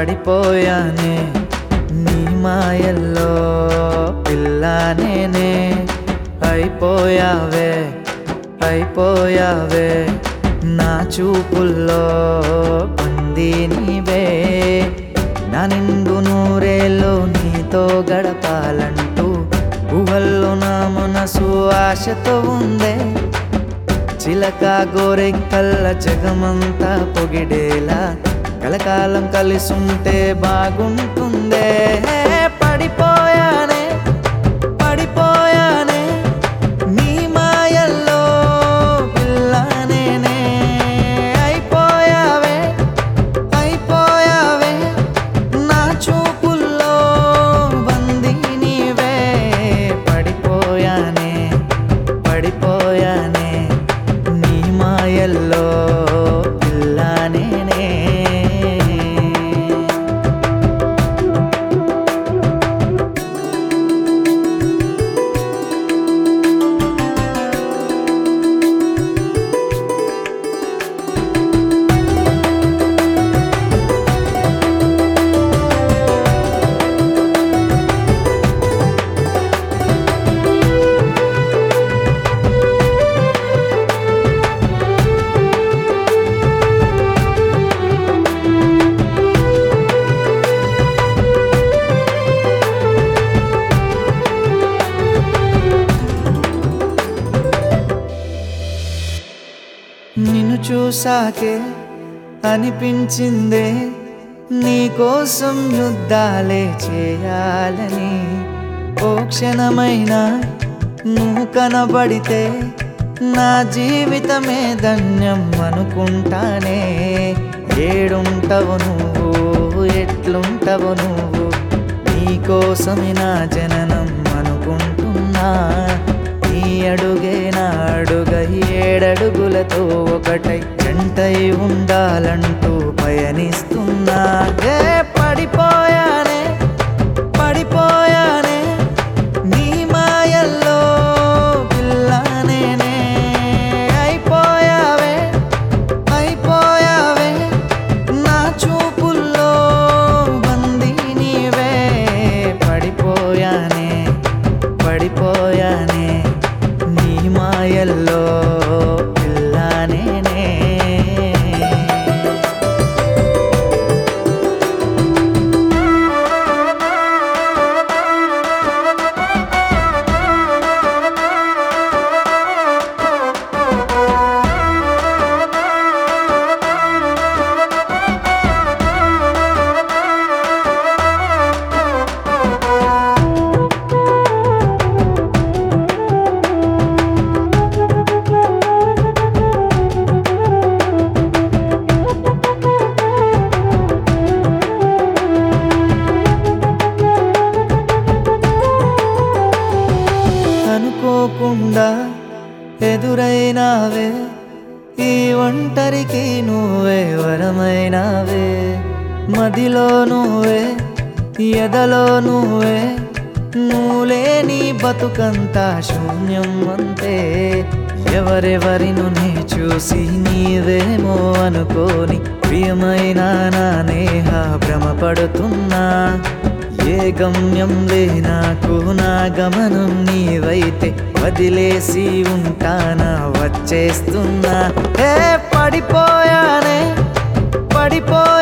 పడిపోయానే నీ మాయల్లో పిల్ల నేనే అయిపోయావే అయిపోయావే నా చూపుల్లో పంది నీవే నా నిండు నూరేళ్ళు నీతో గడపాలంటూ ఊహల్లో నా మనసు ఆశతో ఉందే చిలక గోరెంకల్ల జగమంతా పొగిడేలా కలకాలం కలిసుంటే బాగుంటుందే పడిపోయానే పడిపోయానే నీ మాయల్లో పిల్ల నేనే అయిపోయావే అయిపోయావే నా చూపుల్లో బందీ నీవే పడిపోయానే పడిపోయానే నీ మాయల్లో పిల్ల నేనే నిన్ను చూసాకే అనిపించిందే నీకోసం యుద్ధాలే చేయాలని ఓ క్షణమైనా నువ్వు కనబడితే నా జీవితమే ధన్యం అనుకుంటానే ఏడుంటవు నువ్వు ఎట్లుంటవు నువ్వు నీకోసమే నా జననం అనుకుంటున్నా నీ అడుగే నా అడుగై ఏడడుగులతో ఒకటై జంటై ఉండాలంటూ పయనిస్తున్నా ఏ పడిపోయానే పడిపోయానే నీ మాయల్లో పిల్ల నేనే అయిపోయావే అయిపోయావే నా చూపుల్లో బందీ నీవే పడిపోయానే పడిపోయానే నీ మాయల్లో పిల్ల నేనే అనుకోకుండా ఎదురైనావే ఈ ఒంటరికి నువ్వే వరమైనావే మదిలో నువ్వే ఎదలో నువ్వే నువ్వులేని బతుకంతా శూన్యం అంతే ఎవరెవరిను నే చూసి నీవేమో అనుకోని ప్రియమైన నా నేహ భ్రమపడుతున్నా ఏ గమ్యం లే నాకు నా గమనం నీవైతే వదిలేసి ఉంటానా వచ్చేస్తున్నా ఏ పడిపోయానే పడిపోయా